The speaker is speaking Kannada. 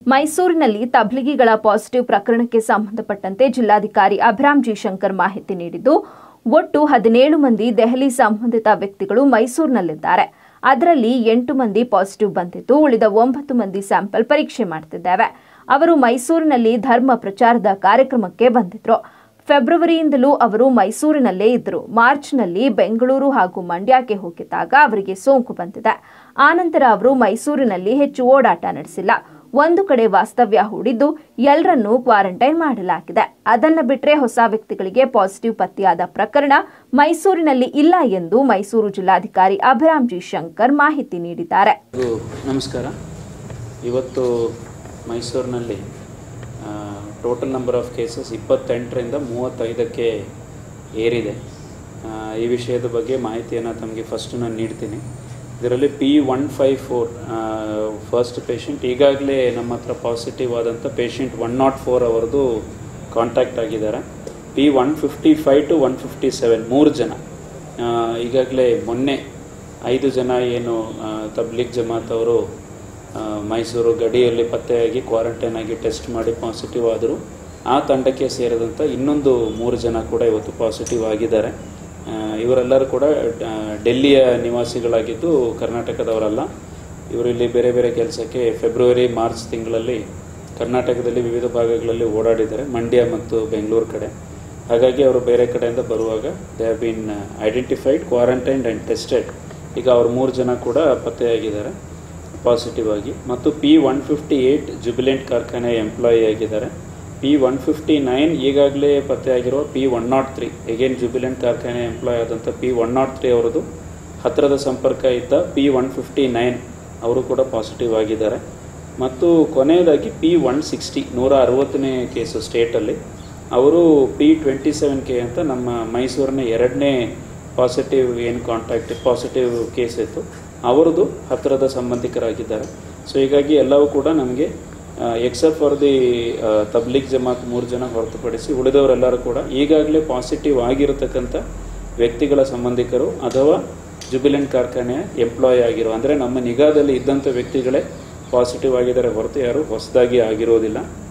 ಮೈಸೂರಿನಲ್ಲಿ ತಬ್ಲಿಗಿಗಳ ಪಾಸಿಟಿವ್ ಪ್ರಕರಣಕ್ಕೆ ಸಂಬಂಧಪಟ್ಟಂತೆ ಜಿಲ್ಲಾಧಿಕಾರಿ ಅಭಿರಾಮ್ ಜಿ ಶಂಕರ್ ಮಾಹಿತಿ ನೀಡಿದ್ದು ಒಟ್ಟು ಹದಿನೇಳು ಮಂದಿ ದೆಹಲಿ ಸಂಬಂಧಿತ ವ್ಯಕ್ತಿಗಳು ಮೈಸೂರಿನಲ್ಲಿದ್ದಾರೆ ಅದರಲ್ಲಿ ಎಂಟು ಮಂದಿ ಪಾಸಿಟಿವ್ ಬಂದಿದ್ದು ಉಳಿದ ಒಂಬತ್ತು ಮಂದಿ ಸ್ಯಾಂಪಲ್ ಪರೀಕ್ಷೆ ಮಾಡ್ತಿದ್ದೇವೆ ಅವರು ಮೈಸೂರಿನಲ್ಲಿ ಧರ್ಮ ಪ್ರಚಾರದ ಕಾರ್ಯಕ್ರಮಕ್ಕೆ ಬಂದಿದ್ರು ಫೆಬ್ರವರಿಯಿಂದಲೂ ಅವರು ಮೈಸೂರಿನಲ್ಲೇ ಇದ್ದರು ಮಾರ್ಚ್ನಲ್ಲಿ ಬೆಂಗಳೂರು ಹಾಗೂ ಮಂಡ್ಯಕ್ಕೆ ಹೋಗಿದ್ದಾಗ ಅವರಿಗೆ ಸೋಂಕು ಬಂದಿದೆ ಆನಂತರ ಅವರು ಮೈಸೂರಿನಲ್ಲಿ ಹೆಚ್ಚು ಓಡಾಟ ನಡೆಸಿಲ್ಲ ಒಂದು ಕಡೆ ವಾಸ್ತವ್ಯ ಹೂಡಿದ್ದು ಎಲ್ಲರನ್ನೂ ಕ್ವಾರಂಟೈನ್ ಮಾಡಲಾಗಿದೆ ಅದನ್ನ ಬಿಟ್ರೆ ಹೊಸ ವ್ಯಕ್ತಿಗಳಿಗೆ ಪಾಸಿಟಿವ್ ಪತ್ತೆಯಾದ ಪ್ರಕರಣ ಮೈಸೂರಿನಲ್ಲಿ ಇಲ್ಲ ಎಂದು ಮೈಸೂರು ಜಿಲ್ಲಾಧಿಕಾರಿ ಅಭಿರಾಮ್ ಜಿ ಶಂಕರ್ ಮಾಹಿತಿ ನೀಡಿದ್ದಾರೆ ಎಲ್ರಿಗೂ ನಮಸ್ಕಾರ ಇವತ್ತು ಮೈಸೂರಿನಲ್ಲಿ ಟೋಟಲ್ ನಂಬರ್ ಆಫ್ ಕೇಸಸ್ ಇಪ್ಪತ್ತೆಂಟರಿಂದ ಮೂವತ್ತೈದಕ್ಕೆ ಏರಿದೆ ಆ, ಈ ವಿಷಯದ ಬಗ್ಗೆ ಮಾಹಿತಿಯನ್ನು ತಮಗೆ ಫಸ್ಟ್ ನಾನು ನೀಡ್ತೀನಿ ಇದರಲ್ಲಿ P one five four first patient ಈಗಾಗಲೇ ನಮ್ಮ ಹತ್ರ ಪಾಸಿಟಿವ್ ಆದಂಥ ಪೇಷಂಟ್ ಒನ್ ನಾಟ್ ಫೋರ್ ಅವರದು ಕಾಂಟ್ಯಾಕ್ಟ್ ಆಗಿದ್ದಾರೆ P one fifty five to one fifty seven ಮೂರು ಜನ ಆ, ಈಗಾಗಲೇ ಮೊನ್ನೆ ಐದು ಜನ ಏನು ಆ, ತಬ್ಲಿಗ್ ಜಮಾತ್ ಅವರು ಆ, ಮೈಸೂರು ಗಡಿಯಲ್ಲಿ ಪತ್ತೆಯಾಗಿ ಕ್ವಾರಂಟೈನ್ ಆಗಿ ಟೆಸ್ಟ್ ಮಾಡಿ ಪಾಸಿಟಿವ್ ಆದರು ಆ ತಂಡಕ್ಕೆ ಸೇರಿದಂಥ ಇನ್ನೊಂದು ಮೂರು ಜನ ಕೂಡ ಇವತ್ತು ಪಾಸಿಟಿವ್ ಆಗಿದ್ದಾರೆ ಆ, ಇವರೆಲ್ಲರೂ ಕೂಡ ಆ, ಡೆಲ್ಲಿಯ ನಿವಾಸಿಗಳಾಗಿದ್ದು ಕರ್ನಾಟಕದವರಲ್ಲ ಇವರು ಇಲ್ಲಿ ಬೇರೆ ಬೇರೆ ಕೆಲಸಕ್ಕೆ ಫೆಬ್ರವರಿ ಮಾರ್ಚ್ ತಿಂಗಳಲ್ಲಿ ಕರ್ನಾಟಕದಲ್ಲಿ ವಿವಿಧ ಭಾಗಗಳಲ್ಲಿ ಓಡಾಡಿದ್ದಾರೆ ಮಂಡ್ಯ ಮತ್ತು ಬೆಂಗಳೂರು ಕಡೆ ಹಾಗಾಗಿ ಅವರು ಬೇರೆ ಕಡೆಯಿಂದ ಬರುವಾಗ they have been identified quarantined and tested ಈಗ ಅವ್ರು ಮೂರು ಜನ ಕೂಡ ಪತ್ತೆಯಾಗಿದ್ದಾರೆ ಪಾಸಿಟಿವ್ ಆಗಿ ಮತ್ತು P one fifty eight Jubilant ಕಾರ್ಖಾನೆ ಎಂಪ್ಲಾಯಿ ಆಗಿದ್ದಾರೆ ಪಿ ಒನ್ ಫಿಫ್ಟಿ ನೈನ್ ಈಗಾಗಲೇ ಪತ್ತೆಯಾಗಿರುವ P one nought three again Jubilant ಕಾರ್ಖಾನೆ ಎಂಪ್ಲಾಯ್ ಆದಂಥ ಪಿ ಒನ್ ನಾಟ್ ತ್ರೀ ಅವರದು ಹತ್ತಿರದ ಸಂಪರ್ಕ ಇದ್ದ ಪಿ ಒನ್ ಫಿಫ್ಟಿ ನೈನ್ ಅವರು ಕೂಡ ಪಾಸಿಟಿವ್ ಆಗಿದ್ದಾರೆ ಮತ್ತು ಕೊನೆಯದಾಗಿ ಪಿ ಒನ್ ಸಿಕ್ಸ್ಟಿ ನೂರ ಅರವತ್ತನೇ ಕೇಸು ಸ್ಟೇಟಲ್ಲಿ ಅವರು ಪಿ ಟ್ವೆಂಟಿ ಸೆವೆನ್ ಕೆ ಅಂತ ನಮ್ಮ ಮೈಸೂರಿನ ಎರಡನೇ ಪಾಸಿಟಿವ್ ಏನು ಕಾಂಟ್ಯಾಕ್ಟ್ ಪಾಸಿಟಿವ್ ಕೇಸ್ ಇತ್ತು ಅವರದು ಹತ್ತಿರದ ಸಂಬಂಧಿಕರಾಗಿದ್ದಾರೆ ಸೊ ಹೀಗಾಗಿ ಎಲ್ಲವೂ ಕೂಡ ನಮಗೆ except for the Tabligh Jamaat ಮೂರು ಜನ ಹೊರತುಪಡಿಸಿ ಉಳಿದವರೆಲ್ಲರೂ ಕೂಡ ಈಗಾಗಲೇ ಪಾಸಿಟಿವ್ ಆಗಿರತಕ್ಕಂಥ ವ್ಯಕ್ತಿಗಳ ಸಂಬಂಧಿಕರು ಅಥವಾ ಜುಬಿಲೆಂಟ್ ಕಾರ್ಖಾನೆಯ ಎಂಪ್ಲಾಯ್ ಆಗಿರೋ ಅಂದರೆ ನಮ್ಮ ನಿಗಾದಲ್ಲಿ ಇದ್ದಂಥ ವ್ಯಕ್ತಿಗಳೇ ಪಾಸಿಟಿವ್ ಆಗಿದ್ದಾರೆ ಹೊರತು ಯಾರು ಹೊಸದಾಗಿ ಆಗಿರೋದಿಲ್ಲ